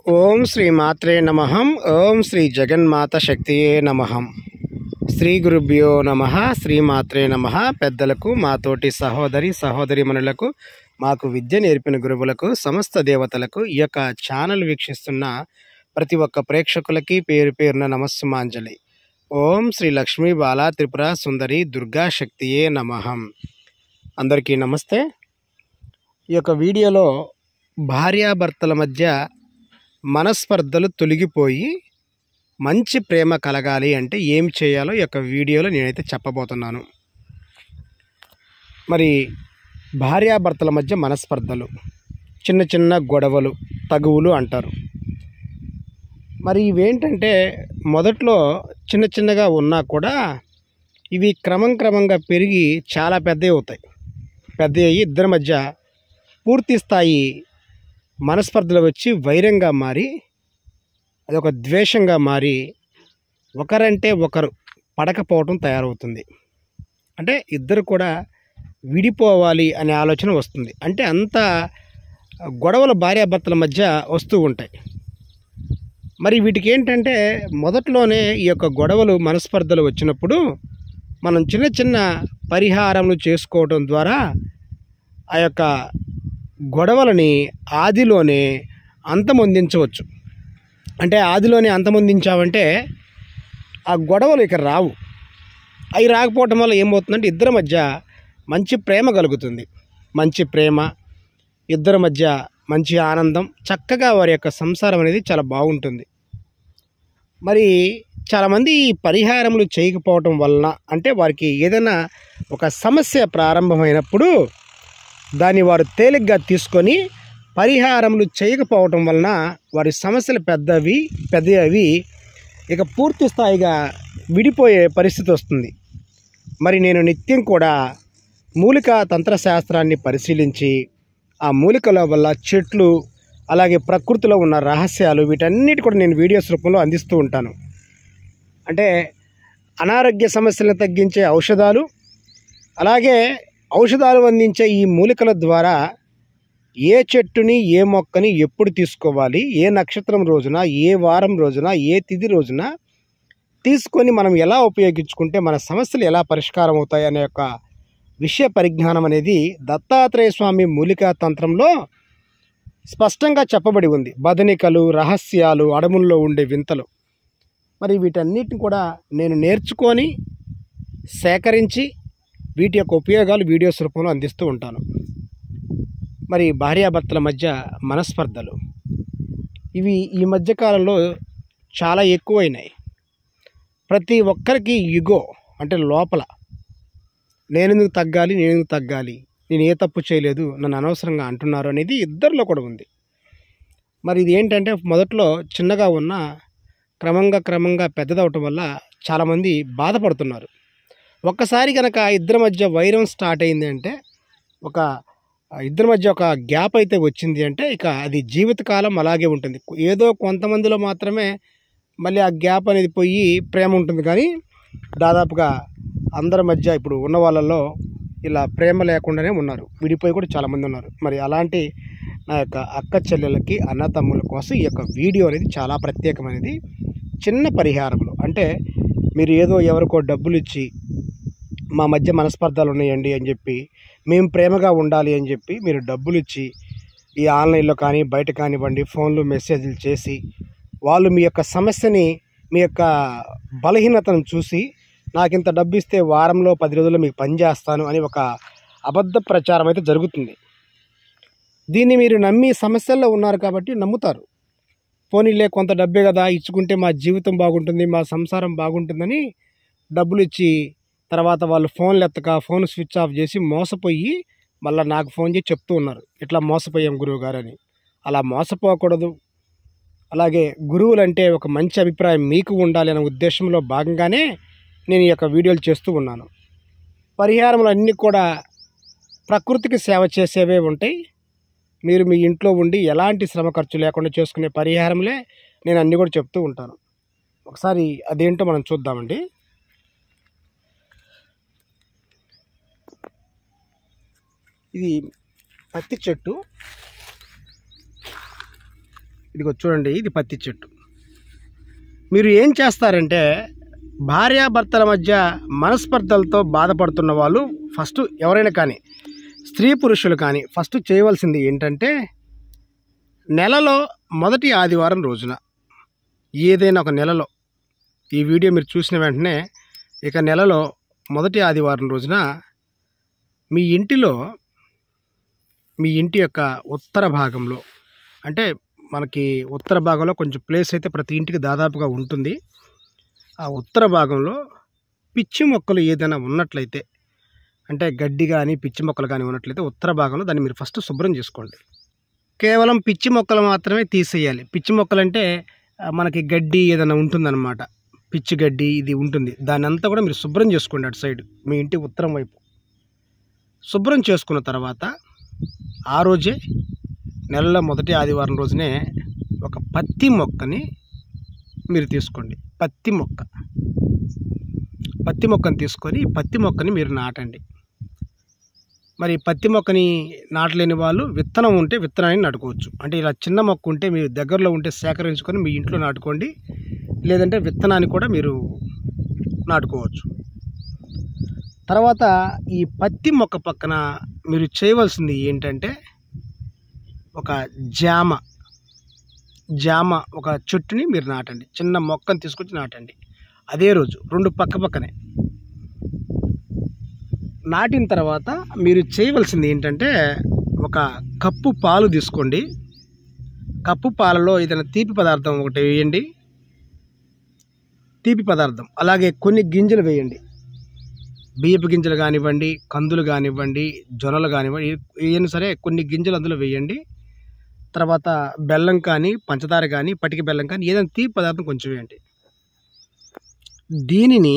ఓం శ్రీ మాత్రే నమ ఓం శ్రీ జగన్మాత శక్తియే నమ శ్రీ గురుభ్యో నమ శ్రీ మాత్రే నమ పెద్దలకు మాతోటి సహోదరి సహోదరిమణులకు మాకు విద్య నేర్పిన గురువులకు సమస్త దేవతలకు ఈ యొక్క ఛానల్ వీక్షిస్తున్న ప్రతి ఒక్క ప్రేక్షకులకి పేరు పేరున నమస్సుమాంజలి ఓం శ్రీ లక్ష్మీ బాలా త్రిపుర సుందరి దుర్గా శక్తియే నమ అందరికీ నమస్తే ఈ యొక్క వీడియోలో భార్యాభర్తల మధ్య మనస్పర్ధలు తొలగిపోయి మంచి ప్రేమ కలగాలి అంటే ఏం చేయాలో ఈ యొక్క వీడియోలో నేనైతే చెప్పబోతున్నాను మరి భార్యాభర్తల మధ్య మనస్పర్ధలు చిన్న చిన్న గొడవలు తగువులు అంటారు మరి ఇవేంటంటే మొదట్లో చిన్న చిన్నగా ఉన్నా కూడా ఇవి క్రమం క్రమంగా పెరిగి చాలా పెద్దవి అవుతాయి పెద్ద అయ్యి ఇద్దరి మధ్య పూర్తి స్థాయి మనస్పర్ధలు వచ్చి వైరంగా మారి అదొక ద్వేషంగా మారి ఒకరంటే ఒకరు పడకపోవటం తయారవుతుంది అంటే ఇద్దరు కూడా విడిపోవాలి అనే ఆలోచన వస్తుంది అంటే అంత గొడవలు భార్యాభర్తల మధ్య వస్తూ ఉంటాయి మరి వీటికి ఏంటంటే మొదట్లోనే ఈ యొక్క గొడవలు మనస్పర్ధలు వచ్చినప్పుడు మనం చిన్న చిన్న పరిహారములు చేసుకోవడం ద్వారా ఆ యొక్క గొడవలని ఆదిలోనే అంతమొందించవచ్చు అంటే ఆదిలోనే అంతమొందించామంటే ఆ గొడవలు ఇక రావు అవి రాకపోవటం వల్ల ఏమవుతుందంటే ఇద్దరి మధ్య మంచి ప్రేమ కలుగుతుంది మంచి ప్రేమ ఇద్దరి మధ్య మంచి ఆనందం చక్కగా వారి యొక్క సంసారం అనేది చాలా బాగుంటుంది మరి చాలామంది ఈ పరిహారములు చేయకపోవటం వలన అంటే వారికి ఏదైనా ఒక సమస్య ప్రారంభమైనప్పుడు దాన్ని వారు తేలిగ్గా తీసుకొని పరిహారములు చేయకపోవటం వలన వారి సమస్యలు పెద్దవి పెద్దవి ఇక పూర్తి స్థాయిగా విడిపోయే పరిస్థితి వస్తుంది మరి నేను నిత్యం కూడా మూలికా తంత్రశాస్త్రాన్ని పరిశీలించి ఆ మూలికల వల్ల చెట్లు అలాగే ప్రకృతిలో ఉన్న రహస్యాలు వీటన్నిటి కూడా నేను వీడియోస్ రూపంలో అందిస్తూ ఉంటాను అంటే అనారోగ్య సమస్యలను తగ్గించే ఔషధాలు అలాగే ఔషధాలు అందించే ఈ మూలికల ద్వారా ఏ చెట్టుని ఏ మొక్కని ఎప్పుడు తీసుకోవాలి ఏ నక్షత్రం రోజున ఏ వారం రోజున ఏ తిథి రోజున తీసుకొని మనం ఎలా ఉపయోగించుకుంటే మన సమస్యలు ఎలా పరిష్కారం అవుతాయి అనే యొక్క విషయ పరిజ్ఞానం అనేది దత్తాత్రేయ స్వామి మూలికా తంత్రంలో స్పష్టంగా చెప్పబడి ఉంది బదనికలు రహస్యాలు అడవుల్లో ఉండే వింతలు మరి వీటన్నిటిని కూడా నేను నేర్చుకొని సేకరించి వీటి యొక్క ఉపయోగాలు వీడియోస్ రూపంలో అందిస్తూ ఉంటాను మరి భార్యాభర్తల మధ్య మనస్పర్ధలు ఇవి ఈ మధ్య కాలంలో చాలా ఎక్కువైనాయి ప్రతి ఒక్కరికి యుగో అంటే లోపల నేనెందుకు తగ్గాలి నేనెందుకు తగ్గాలి నేను ఏ తప్పు చేయలేదు నన్ను అనవసరంగా అంటున్నారు అనేది ఇద్దరిలో కూడా ఉంది మరి ఇది ఏంటంటే మొదట్లో చిన్నగా ఉన్న క్రమంగా క్రమంగా పెద్దదవటం వల్ల చాలామంది బాధపడుతున్నారు ఒక్కసారి కనుక ఇద్దరి మధ్య వైరం స్టార్ట్ అయింది అంటే ఒక ఇద్దరి మధ్య ఒక గ్యాప్ అయితే వచ్చింది అంటే ఇక అది జీవితకాలం అలాగే ఉంటుంది ఏదో కొంతమందిలో మాత్రమే మళ్ళీ ఆ గ్యాప్ అనేది పోయి ప్రేమ ఉంటుంది కానీ దాదాపుగా అందరి మధ్య ఇప్పుడు ఉన్న వాళ్ళల్లో ఇలా ప్రేమ లేకుండానే ఉన్నారు విడిపోయి కూడా చాలామంది ఉన్నారు మరి అలాంటి నా యొక్క అక్క చెల్లెలకి అన్న తమ్ముల కోసం ఈ యొక్క వీడియో అనేది చాలా ప్రత్యేకమైనది చిన్న పరిహారములు అంటే మీరు ఏదో ఎవరికో డబ్బులు ఇచ్చి మా మధ్య మనస్పర్ధలు ఉన్నాయండి అని చెప్పి మేము ప్రేమగా ఉండాలి అని చెప్పి మీరు డబ్బులు ఇచ్చి ఈ ఆన్లైన్లో కానీ బయట కానివ్వండి ఫోన్లు మెసేజ్లు చేసి వాళ్ళు మీ యొక్క సమస్యని మీ యొక్క బలహీనతను చూసి నాకు ఇంత డబ్బు ఇస్తే వారంలో పది రోజుల్లో మీకు పని చేస్తాను అని ఒక అబద్ధ ప్రచారం అయితే జరుగుతుంది దీన్ని మీరు నమ్మి సమస్యల్లో ఉన్నారు కాబట్టి నమ్ముతారు పోనీలే కొంత డబ్బే కదా ఇచ్చుకుంటే మా జీవితం బాగుంటుంది మా సంసారం బాగుంటుందని డబ్బులు ఇచ్చి తర్వాత వాళ్ళు ఫోన్లు ఎత్తక ఫోన్ స్విచ్ ఆఫ్ చేసి మోసపోయి మళ్ళీ నాకు ఫోన్ చేసి చెప్తూ ఉన్నారు ఇట్లా మోసపోయాం గురువు గారు అని అలా మోసపోకూడదు అలాగే గురువులు అంటే ఒక మంచి అభిప్రాయం మీకు ఉండాలి అనే ఉద్దేశంలో భాగంగానే నేను ఈ యొక్క వీడియోలు చేస్తూ ఉన్నాను పరిహారములు అన్నీ కూడా ప్రకృతికి సేవ చేసేవే ఉంటాయి మీరు మీ ఇంట్లో ఉండి ఎలాంటి శ్రమ ఖర్చు లేకుండా చేసుకునే పరిహారములే నేను అన్నీ కూడా చెప్తూ ఉంటాను ఒకసారి అదేంటో మనం చూద్దామండి ఇది పత్తి చెట్టు ఇదిగో చూడండి ఇది పత్తి చెట్టు మీరు ఏం చేస్తారంటే భార్యాభర్తల మధ్య మనస్పర్ధలతో బాధపడుతున్న వాళ్ళు ఫస్ట్ ఎవరైనా కానీ స్త్రీ పురుషులు కానీ ఫస్ట్ చేయవలసింది ఏంటంటే నెలలో మొదటి ఆదివారం రోజున ఏదైనా ఒక నెలలో ఈ వీడియో మీరు చూసిన వెంటనే ఇక నెలలో మొదటి ఆదివారం రోజున మీ ఇంటిలో మీ ఇంటి యొక్క ఉత్తర భాగంలో అంటే మనకి ఉత్తర భాగంలో కొంచెం ప్లేస్ అయితే ప్రతి ఇంటికి దాదాపుగా ఉంటుంది ఆ ఉత్తర భాగంలో పిచ్చి మొక్కలు ఏదైనా ఉన్నట్లయితే అంటే గడ్డి కానీ పిచ్చి మొక్కలు కానీ ఉన్నట్లయితే ఉత్తర భాగంలో దాన్ని మీరు ఫస్ట్ శుభ్రం చేసుకోండి కేవలం పిచ్చి మొక్కలు మాత్రమే తీసేయాలి పిచ్చి మొక్కలు అంటే ఆ, మనకి గడ్డి ఏదైనా ఉంటుందన్నమాట పిచ్చి గడ్డి ఇది ఉంటుంది దాన్ని అంతా కూడా మీరు శుభ్రం చేసుకోండి అటు సైడ్ మీ ఇంటి ఉత్తరం వైపు శుభ్రం చేసుకున్న తర్వాత ఆ రోజే నెలలో మొదటి ఆదివారం రోజునే ఒక పత్తి మొక్కని మీరు తీసుకోండి పత్తి మొక్క పత్తి మొక్కని తీసుకొని ఈ పత్తి మొక్కని మీరు నాటండి మరి పత్తి మొక్కని నాటలేని వాళ్ళు విత్తనం ఉంటే విత్తనాన్ని నాటుకోవచ్చు అంటే ఇలా చిన్న మొక్క ఉంటే మీ దగ్గరలో ఉంటే సేకరించుకొని మీ ఇంట్లో నాటుకోండి లేదంటే విత్తనాన్ని కూడా మీరు నాటుకోవచ్చు తర్వాత ఈ పత్తి మొక్క పక్కన మీరు చేయవలసింది ఏంటంటే ఒక జామ జామ ఒక చెట్టుని మీరు నాటండి చిన్న మొక్కను తీసుకొచ్చి నాటండి అదే రోజు రెండు పక్క పక్కనే నాటిన తర్వాత మీరు చేయవలసింది ఏంటంటే ఒక కప్పు పాలు తీసుకోండి కప్పు పాలలో ఏదైనా తీపి పదార్థం ఒకటి వేయండి తీపి పదార్థం అలాగే కొన్ని గింజలు వేయండి బియ్యపు గింజలు కానివ్వండి కందులు కానివ్వండి జొన్నలు కానివ్వండి ఏదైనా సరే కొన్ని గింజలు అందులో వేయండి తర్వాత బెల్లం కానీ పంచదార కానీ పటిక బెల్లం కానీ ఏదైనా తీపి పదార్థం కొంచెం వేయండి దీనిని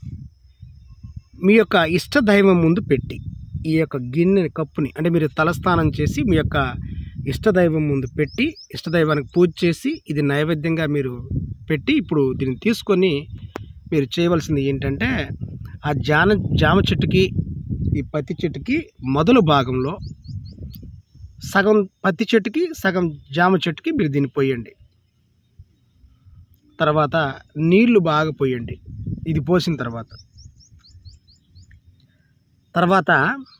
మీ యొక్క ఇష్టదైవం ముందు పెట్టి ఈ యొక్క గిన్నె కప్పుని అంటే మీరు తలస్నానం చేసి మీ యొక్క ఇష్టదైవం ముందు పెట్టి ఇష్టదైవానికి పూజ చేసి ఇది నైవేద్యంగా మీరు పెట్టి ఇప్పుడు దీన్ని తీసుకొని మీరు చేయవలసింది ఏంటంటే ఆ జాన జామ చెట్టుకి ఈ పత్తి చెట్టుకి మొదలు భాగంలో సగం పత్తి చెట్టుకి సగం జామ చెట్టుకి మీరు దీన్ని పోయండి తర్వాత నీళ్లు బాగా పోయండి ఇది పోసిన తర్వాత తర్వాత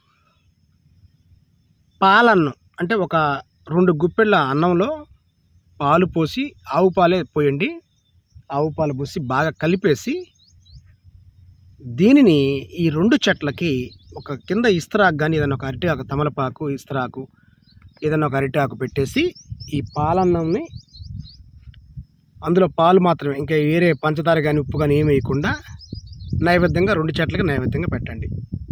పాలన్నం అంటే ఒక రెండు గుప్పెళ్ళ అన్నంలో పాలు పోసి ఆవు పాలే పోయండి ఆవు పాలు పోసి బాగా కలిపేసి దీనిని ఈ రెండు చెట్లకి ఒక కింద ఇస్తరాకు కానీ ఏదైనా ఒక అరటి ఆకు తమలపాకు ఇస్తరాకు ఏదైనా ఒక అరటి ఆకు పెట్టేసి ఈ పాలన్నంని అందులో పాలు మాత్రమే ఇంకా వేరే పంచదార కానీ ఉప్పు కానీ ఏమి వేయకుండా నైవేద్యంగా రెండు చెట్లకి నైవేద్యంగా పెట్టండి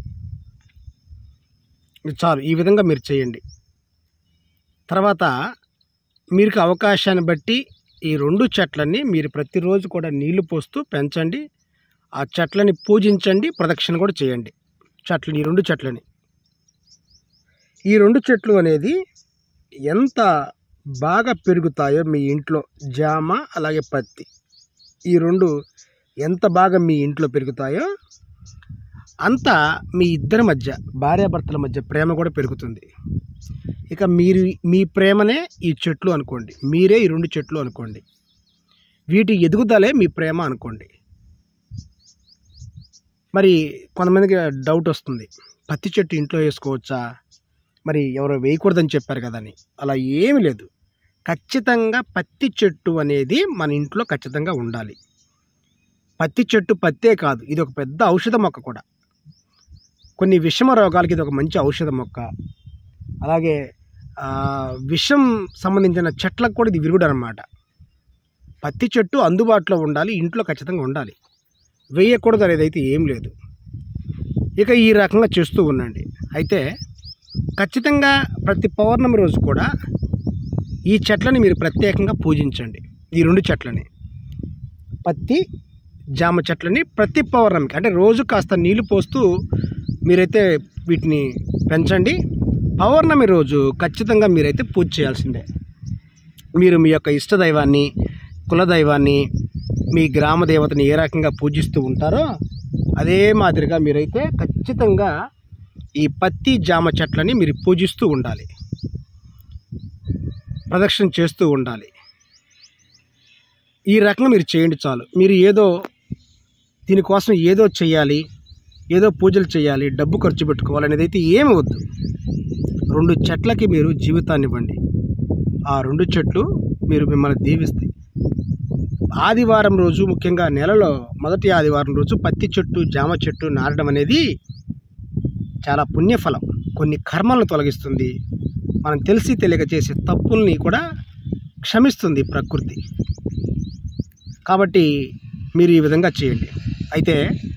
ఇది చాలు ఈ విధంగా మీరు చేయండి తర్వాత మీకు అవకాశాన్ని బట్టి ఈ రెండు చెట్లని మీరు ప్రతిరోజు కూడా నీళ్లు పోస్తూ పెంచండి ఆ చెట్లని పూజించండి ప్రదక్షిణ కూడా చేయండి చెట్లని ఈ రెండు చెట్లని ఈ రెండు చెట్లు అనేది ఎంత బాగా పెరుగుతాయో మీ ఇంట్లో జామ అలాగే పత్తి ఈ రెండు ఎంత బాగా మీ ఇంట్లో పెరుగుతాయో అంతా మీ ఇద్దరి మధ్య భార్యాభర్తల మధ్య ప్రేమ కూడా పెరుగుతుంది ఇక మీరు మీ ప్రేమనే ఈ చెట్లు అనుకోండి మీరే ఈ రెండు చెట్లు అనుకోండి వీటి ఎదుగుదలే మీ ప్రేమ అనుకోండి మరి కొంతమందికి డౌట్ వస్తుంది పత్తి చెట్టు ఇంట్లో వేసుకోవచ్చా మరి ఎవరో వేయకూడదని చెప్పారు కదా అని అలా ఏమీ లేదు ఖచ్చితంగా పత్తి చెట్టు అనేది మన ఇంట్లో ఖచ్చితంగా ఉండాలి పత్తి చెట్టు పత్తే కాదు ఇది ఒక పెద్ద ఔషధ మొక్క కూడా కొన్ని విషమ రోగాలకి ఇది ఒక మంచి ఔషధ మొక్క అలాగే ఆ, విషం సంబంధించిన చెట్లకు కూడా ఇది విరుగుడు అనమాట పత్తి చెట్టు అందుబాటులో ఉండాలి ఇంట్లో ఖచ్చితంగా ఉండాలి వేయకూడదు అనేది అయితే ఏం లేదు ఇక ఈ రకంగా చేస్తూ ఉండండి అయితే ఖచ్చితంగా ప్రతి పౌర్ణమి రోజు కూడా ఈ చెట్లని మీరు ప్రత్యేకంగా పూజించండి ఈ రెండు చెట్లని పత్తి జామ చెట్లని ప్రతి పౌర్ణమికి అంటే రోజు కాస్త నీళ్లు పోస్తూ మీరైతే వీటిని పెంచండి పౌర్ణమి రోజు ఖచ్చితంగా మీరైతే పూజ చేయాల్సిందే మీరు మీ యొక్క ఇష్టదైవాన్ని కులదైవాన్ని మీ గ్రామ దేవతని ఏ రకంగా పూజిస్తూ ఉంటారో అదే మాదిరిగా మీరైతే ఖచ్చితంగా ఈ పత్తి జామ చెట్లని మీరు పూజిస్తూ ఉండాలి ప్రదక్షిణ చేస్తూ ఉండాలి ఈ రకంగా మీరు చేయండి చాలు మీరు ఏదో దీనికోసం ఏదో చేయాలి ఏదో పూజలు చేయాలి డబ్బు ఖర్చు పెట్టుకోవాలి అనేది అయితే ఏమి వద్దు రెండు చెట్లకి మీరు జీవితాన్ని ఇవ్వండి ఆ రెండు చెట్లు మీరు మిమ్మల్ని దీవిస్తాయి ఆదివారం రోజు ముఖ్యంగా నెలలో మొదటి ఆదివారం రోజు పత్తి చెట్టు జామ చెట్టు నాటడం అనేది చాలా పుణ్యఫలం కొన్ని కర్మలను తొలగిస్తుంది మనం తెలిసి తెలియక చేసే తప్పుల్ని కూడా క్షమిస్తుంది ప్రకృతి కాబట్టి మీరు ఈ విధంగా చేయండి అయితే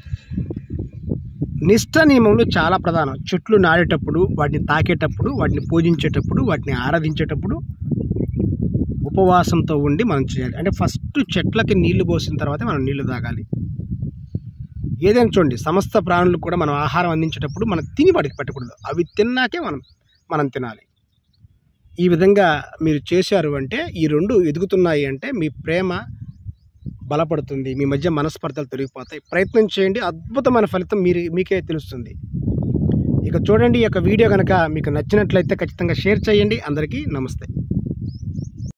నిష్ట నియమములు చాలా ప్రధానం చెట్లు నాటేటప్పుడు వాటిని తాకేటప్పుడు వాటిని పూజించేటప్పుడు వాటిని ఆరాధించేటప్పుడు ఉపవాసంతో ఉండి మనం చేయాలి అంటే ఫస్ట్ చెట్లకి నీళ్లు పోసిన తర్వాతే మనం నీళ్లు తాగాలి ఏదైనా చూడండి సమస్త ప్రాణులకు కూడా మనం ఆహారం అందించేటప్పుడు మనం తిని వాటికి పెట్టకూడదు అవి తిన్నాకే మనం మనం తినాలి ఈ విధంగా మీరు చేశారు అంటే ఈ రెండు ఎదుగుతున్నాయి అంటే మీ ప్రేమ బలపడుతుంది మీ మధ్య మనస్పర్ధలు తొలగిపోతాయి ప్రయత్నం చేయండి అద్భుతమైన ఫలితం మీరు మీకే తెలుస్తుంది ఇక చూడండి ఈ యొక్క వీడియో కనుక మీకు నచ్చినట్లయితే ఖచ్చితంగా షేర్ చేయండి అందరికీ నమస్తే